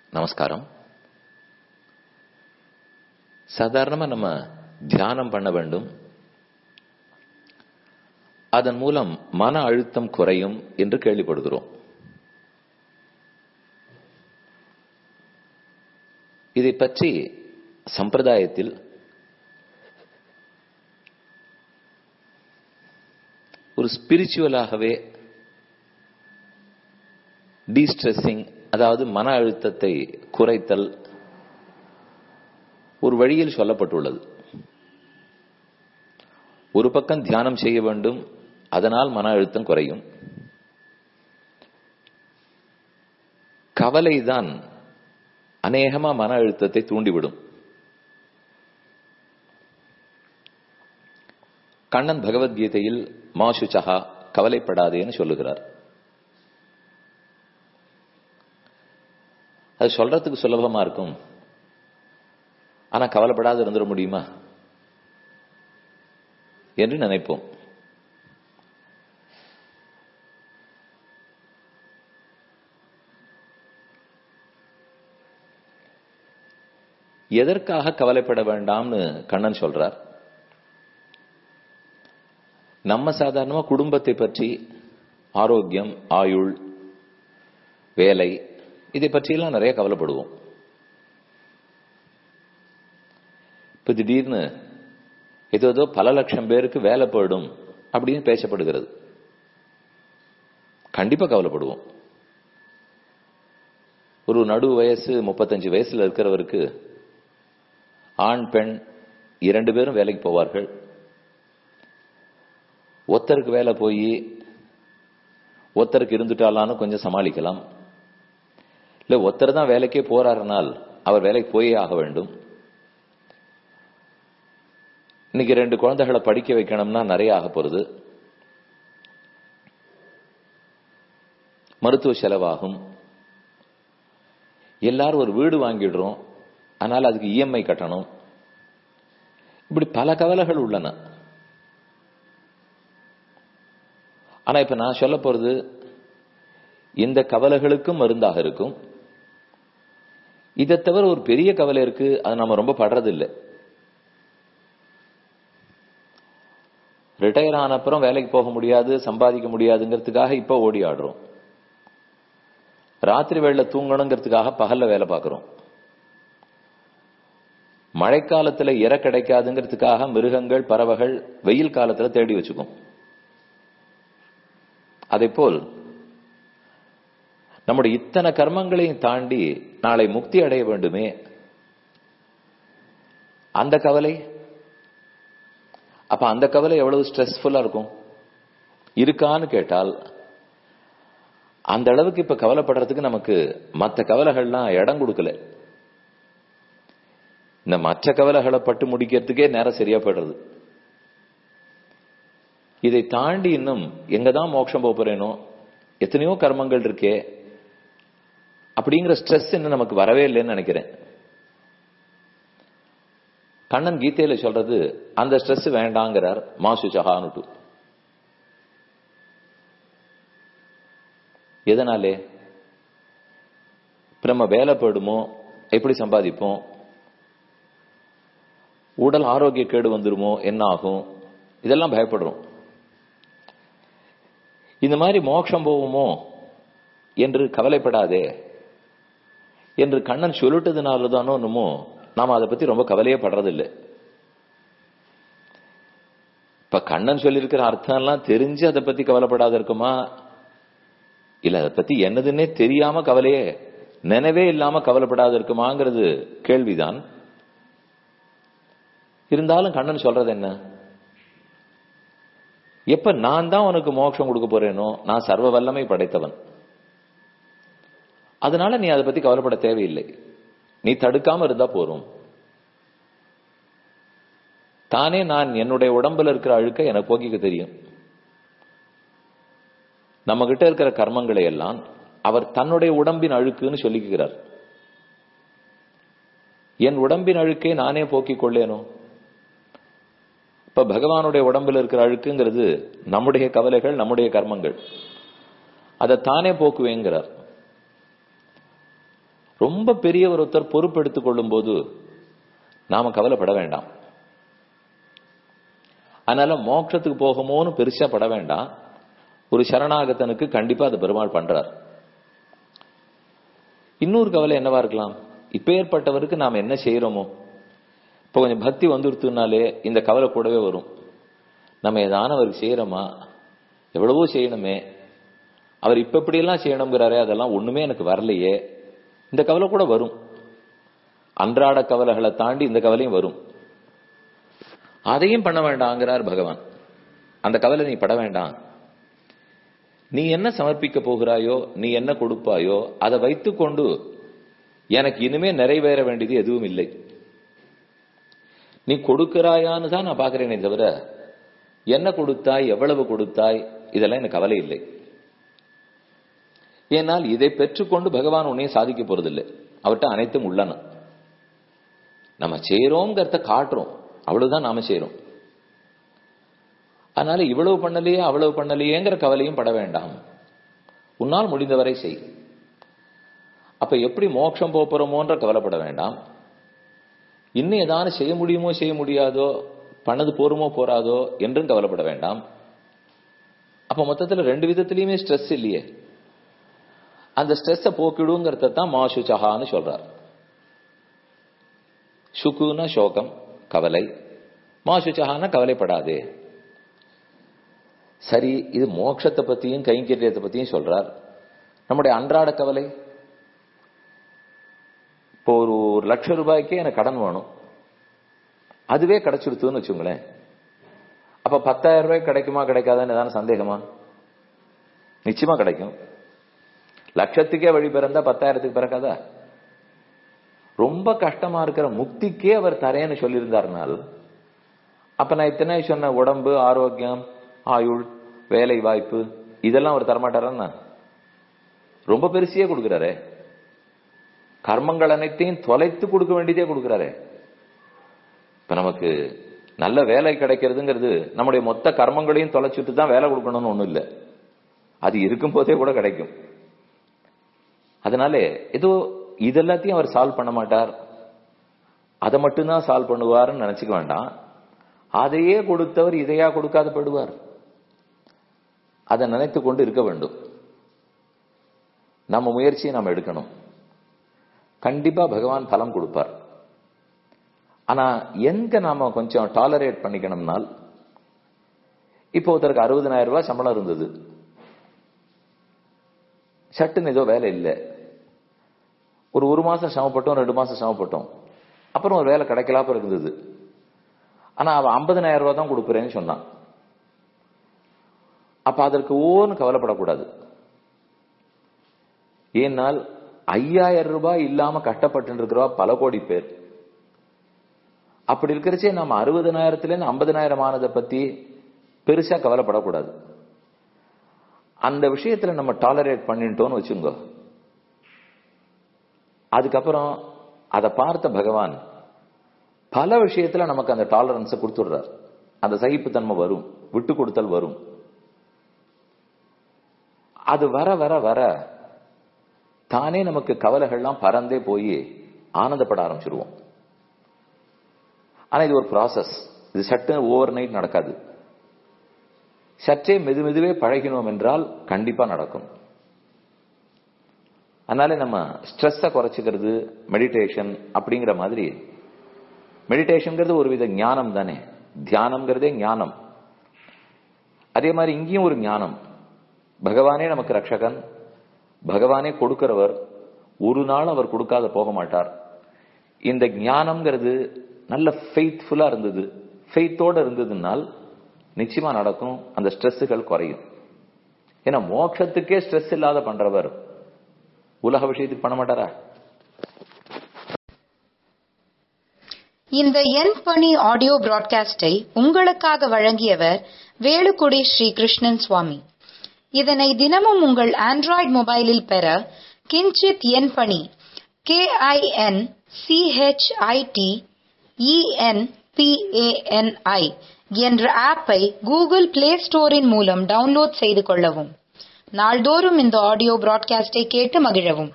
நமஸ்காரம் சாதாரணமா நம்ம தியானம் பண்ண வேண்டும் அதன் மூலம் மன அழுத்தம் குறையும் என்று கேள்விப்படுகிறோம் இதை பற்றி சம்பிரதாயத்தில் ஒரு ஸ்பிரிச்சுவலாகவே டீஸ்ட்ரெஸ்ஸிங் அதாவது மன அழுத்தத்தை குறைத்தல் ஒரு வழியில் சொல்லப்பட்டுள்ளது ஒரு பக்கம் தியானம் செய்ய வேண்டும் அதனால் மன அழுத்தம் குறையும் கவலைதான் அநேகமா மன அழுத்தத்தை தூண்டிவிடும் கண்ணன் பகவத்கீதையில் மாசுச்சகா கவலைப்படாதேன்னு சொல்லுகிறார் அது சொல்றதுக்கு சுலபமா இருக்கும் ஆனா கவலைப்படாத இருந்துட முடியுமா என்று நினைப்போம் எதற்காக கவலைப்பட வேண்டாம்னு கண்ணன் சொல்றார் நம்ம சாதாரணமா குடும்பத்தை பற்றி ஆரோக்கியம் ஆயுள் வேலை இதை பற்றியெல்லாம் நிறைய கவலைப்படுவோம் இப்ப திடீர்னு ஏதோ ஏதோ பல லட்சம் பேருக்கு வேலை போயிடும் அப்படின்னு பேசப்படுகிறது கண்டிப்பா கவலைப்படுவோம் ஒரு நடு வயசு முப்பத்தஞ்சு வயசுல இருக்கிறவருக்கு ஆண் பெண் இரண்டு பேரும் வேலைக்கு போவார்கள் ஒருத்தருக்கு வேலை போய் ஒருத்தருக்கு இருந்துட்டாலான்னு கொஞ்சம் சமாளிக்கலாம் இல்ல ஒருத்தர் தான் வேலைக்கே போறாருனால் அவர் வேலைக்கு போயே ஆக வேண்டும் இன்னைக்கு ரெண்டு குழந்தைகளை படிக்க வைக்கணும்னா நிறைய ஆக போறது மருத்துவ செலவாகும் எல்லாரும் ஒரு வீடு வாங்கிடுறோம் ஆனால் அதுக்கு இஎம்ஐ கட்டணும் இப்படி பல கவலைகள் உள்ளன ஆனா இப்ப நான் சொல்ல போறது இந்த கவலைகளுக்கும் மருந்தாக இருக்கும் இதை தவிர ஒரு பெரிய கவலை இருக்கு அது நம்ம ரொம்ப படுறதில்லை ரிட்டையர் ஆன அப்புறம் வேலைக்கு போக முடியாது சம்பாதிக்க முடியாதுங்கிறதுக்காக இப்ப ஓடி ஆடுறோம் ராத்திரி வேளை தூங்கணுங்கிறதுக்காக பகல்ல வேலை பார்க்கிறோம் மழைக்காலத்துல இற கிடைக்காதுங்கிறதுக்காக மிருகங்கள் பறவைகள் வெயில் காலத்துல தேடி வச்சுக்கும் அதே போல் நம்முடைய இத்தனை கர்மங்களையும் தாண்டி நாளை முக்தி அடைய வேண்டுமே அந்த கவலை அப்ப அந்த கவலை எவ்வளவு ஸ்ட்ரெஸ்ஃபுல்லா இருக்கும் இருக்கான்னு கேட்டால் அந்த அளவுக்கு இப்ப கவலைப்படுறதுக்கு நமக்கு மற்ற கவலைகள்லாம் இடம் கொடுக்கல இந்த மற்ற கவலைகளை பட்டு முடிக்கிறதுக்கே நேரம் சரியா போயிடுறது இதை தாண்டி இன்னும் எங்க தான் மோட்சம் போறேனோ எத்தனையோ கர்மங்கள் இருக்கே அப்படிங்கிற ஸ்ட்ரெஸ் இன்னும் நமக்கு வரவே இல்லைன்னு நினைக்கிறேன் கண்ணன் கீதையில சொல்றது அந்த ஸ்ட்ரெஸ் வேண்டாங்கிறார் மாசு சஹானுட்டு எதனாலே இப்ப நம்ம வேலை போயிடுமோ எப்படி சம்பாதிப்போம் உடல் ஆரோக்கிய கேடு வந்துருமோ என்ன ஆகும் இதெல்லாம் பயப்படுறோம் இந்த மாதிரி மோட்சம் போவோமோ என்று கவலைப்படாதே என்று கண்ணன் சொல்லிட்டதுனால தானோ என்னமோ நாம அதை பத்தி ரொம்ப கவலையே படுறதில்லை இப்ப கண்ணன் சொல்லியிருக்கிற அர்த்தம் எல்லாம் தெரிஞ்சு அதை பத்தி கவலைப்படாத இருக்குமா இல்ல அதை பத்தி என்னதுன்னே தெரியாம கவலையே நினைவே இல்லாம கவலைப்படாத இருக்குமாங்கிறது கேள்விதான் இருந்தாலும் கண்ணன் சொல்றது என்ன எப்ப நான் தான் உனக்கு மோட்சம் கொடுக்க போறேனோ நான் சர்வ வல்லமை படைத்தவன் அதனால நீ அதை பத்தி கவலைப்பட தேவையில்லை நீ தடுக்காம இருந்தா போறோம் தானே நான் என்னுடைய உடம்புல இருக்கிற அழுக்க எனக்கு போக்கிக்க தெரியும் நம்ம கிட்ட இருக்கிற கர்மங்களை எல்லாம் அவர் தன்னுடைய உடம்பின் அழுக்குன்னு சொல்லிக்கிறார் என் உடம்பின் அழுக்கை நானே போக்கிக் கொள்ளேனோ இப்ப பகவானுடைய உடம்புல இருக்கிற அழுக்குங்கிறது நம்முடைய கவலைகள் நம்முடைய கர்மங்கள் அதை தானே போக்குவேங்கிறார் ரொம்ப பெரியவர் ஒருத்தர் பொறுப்பெடுத்துக் கொள்ளும் போது நாம கவலைப்பட வேண்டாம் அதனால மோட்சத்துக்கு போகுமோன்னு பெருசா பட வேண்டாம் ஒரு சரணாகத்தனுக்கு கண்டிப்பா அது பெருமாள் பண்றார் இன்னொரு கவலை என்னவா இருக்கலாம் இப்ப ஏற்பட்டவருக்கு நாம் என்ன செய்யறோமோ இப்ப கொஞ்சம் பக்தி வந்துருத்துனாலே இந்த கவலை கூடவே வரும் நம்ம ஏதான அவருக்கு செய்யறோமா எவ்வளவோ செய்யணுமே அவர் இப்ப இப்படி எல்லாம் செய்யணுங்கிறாரே அதெல்லாம் ஒண்ணுமே எனக்கு வரலையே இந்த கவலை கூட வரும் அன்றாட கவலைகளை தாண்டி இந்த கவலையும் வரும் அதையும் பண்ண வேண்டாங்கிறார் பகவான் அந்த கவலை நீ பட வேண்டாம் நீ என்ன சமர்ப்பிக்க போகிறாயோ நீ என்ன கொடுப்பாயோ அதை வைத்துக்கொண்டு எனக்கு இனிமே நிறைவேற வேண்டியது எதுவும் இல்லை நீ கொடுக்கிறாயான்னு தான் நான் பாக்குறேனே தவிர என்ன கொடுத்தாய் எவ்வளவு கொடுத்தாய் இதெல்லாம் எனக்கு கவலை இல்லை ஏனால் இதை பெற்றுக்கொண்டு பகவான் உன்னையும் சாதிக்க போறதில்லை அவர்கிட்ட அனைத்தும் உள்ளன நம்ம செய்யறோங்கிறத காட்டுறோம் அவ்வளவுதான் நாம செய்யறோம் அதனால இவ்வளவு பண்ணலையே அவ்வளவு பண்ணலையேங்கிற கவலையும் பட வேண்டாம் உன்னால் முடிந்தவரை செய் அப்ப எப்படி மோட்சம் போறோமோன்ற கவலைப்பட வேண்டாம் இன்னும் ஏதாவது செய்ய முடியுமோ செய்ய முடியாதோ பண்ணது போருமோ போறாதோ என்றும் கவலைப்பட வேண்டாம் அப்ப மொத்தத்துல ரெண்டு விதத்திலயுமே ஸ்ட்ரெஸ் இல்லையே அந்த ஸ்ட்ரெஸ்ஸை போக்கிடுங்கிறத தான் மாசுச்சகான்னு சொல்றார் சுக்குன சோகம் கவலை மாசுச்சகான கவலைப்படாதே சரி இது மோட்சத்தை பத்தியும் கைங்கரியத்தை பத்தியும் சொல்றார் நம்முடைய அன்றாட கவலை இப்போ ஒரு ஒரு லட்சம் ரூபாய்க்கே எனக்கு கடன் வேணும் அதுவே கிடைச்சிருத்துன்னு வச்சுங்களேன் அப்ப பத்தாயிரம் ரூபாய் கிடைக்குமா கிடைக்காதான்னு ஏதாவது சந்தேகமா நிச்சயமா கிடைக்கும் லட்சத்துக்கே வழி பிறந்தா பத்தாயிரத்துக்கு பிறக்காதா ரொம்ப கஷ்டமா இருக்கிற முக்திக்கே அவர் தரேன்னு சொல்லியிருந்தாருனால் அப்ப நான் இத்தனை சொன்ன உடம்பு ஆரோக்கியம் ஆயுள் வேலை வாய்ப்பு இதெல்லாம் அவர் தரமாட்டாரா ரொம்ப பெருசியே கொடுக்கிறாரே கர்மங்கள் அனைத்தையும் தொலைத்து கொடுக்க வேண்டியதே கொடுக்கிறாரே இப்ப நமக்கு நல்ல வேலை கிடைக்கிறதுங்கிறது நம்முடைய மொத்த கர்மங்களையும் தொலைச்சிட்டு தான் வேலை கொடுக்கணும்னு ஒண்ணும் இல்லை அது இருக்கும் போதே கூட கிடைக்கும் அதனால ஏதோ இதெல்லாத்தையும் அவர் சால்வ் பண்ண மாட்டார் அதை மட்டும்தான் சால்வ் பண்ணுவார்னு நினைச்சுக்க வேண்டாம் அதையே கொடுத்தவர் இதையா கொடுக்காத படுவார் அதை நினைத்து கொண்டு இருக்க வேண்டும் நம்ம முயற்சியை நாம் எடுக்கணும் கண்டிப்பா பகவான் பலம் கொடுப்பார் ஆனா எங்க நாம கொஞ்சம் டாலரேட் பண்ணிக்கணும்னால் இப்போ ஒருத்தருக்கு அறுபதனாயிரம் ரூபாய் சம்பளம் இருந்தது சட்டுன்னு ஏதோ வேலை இல்லை ஒரு ஒரு மாசம் சமப்பட்டோம் ரெண்டு மாசம் சமப்பட்டோம் அப்புறம் ஒரு வேலை கிடைக்கலாப்ப இருந்தது ஆனா அவன் ஐம்பதனாயிரம் ரூபாய் தான் கொடுக்குறேன்னு சொன்னான் அப்ப அதற்கு ஓன்னு கவலைப்படக்கூடாது ஏனால் ஐயாயிரம் ரூபாய் இல்லாம கஷ்டப்பட்டு இருக்கிறவா பல கோடி பேர் அப்படி இருக்கிறச்சே நம்ம அறுபதனாயிரத்துல இருந்து ஐம்பதனாயிரம் ஆனதை பத்தி பெருசா கவலைப்படக்கூடாது அந்த விஷயத்துல நம்ம டாலரேட் பண்ணிட்டோம்னு வச்சுங்க அதுக்கப்புறம் அதை பார்த்த பகவான் பல விஷயத்துல நமக்கு அந்த டாலரன்ஸை கொடுத்துடுறார் அந்த சகிப்புத்தன்மை வரும் விட்டு கொடுத்தல் வரும் அது வர வர வர தானே நமக்கு கவலைகள்லாம் பறந்தே போய் ஆனந்தப்பட ஆரம்பிச்சிருவோம் ஆனா இது ஒரு ப்ராசஸ் இது சட்டு ஓவர் நைட் நடக்காது சற்றே மெது மெதுவே பழகினோம் என்றால் கண்டிப்பா நடக்கும் அதனால நம்ம ஸ்ட்ரெஸ்ஸை குறைச்சிக்கிறது மெடிடேஷன் அப்படிங்கிற மாதிரி மெடிடேஷன்ங்கிறது ஒரு வித ஞானம் தானே தியானம்ங்கிறதே ஞானம் அதே மாதிரி இங்கேயும் ஒரு ஞானம் பகவானே நமக்கு ரட்சகன் பகவானே கொடுக்கிறவர் ஒரு நாள் அவர் கொடுக்காத போக மாட்டார் இந்த ஞானம்ங்கிறது நல்ல ஃபெய்த்ஃபுல்லா இருந்தது ஃபெய்த்தோட இருந்ததுனால் நிச்சயமா நடக்கும் அந்த ஸ்ட்ரெஸ்ஸுகள் குறையும் ஏன்னா மோட்சத்துக்கே ஸ்ட்ரெஸ் இல்லாத பண்றவர் உலக விஷயத்துக்கு பண்ண மாட்டாரா இந்த என் பணி ஆடியோ பிராட்காஸ்டை உங்களுக்காக வழங்கியவர் வேலுக்குடி ஸ்ரீ கிருஷ்ணன் சுவாமி இதனை தினமும் உங்கள் ஆண்ட்ராய்டு மொபைலில் பெற கிஞ்சித் என் பணி கே ஐ என் சிஹெச்ஐடி இஎன்பிஏஎன்ஐ என்ற ஆப்பை கூகுள் பிளே ஸ்டோரின் மூலம் டவுன்லோட் செய்து கொள்ளவும் நாள்தோறும் இந்த ஆடியோ பிராட்காஸ்டை கேட்டு மகிழவும்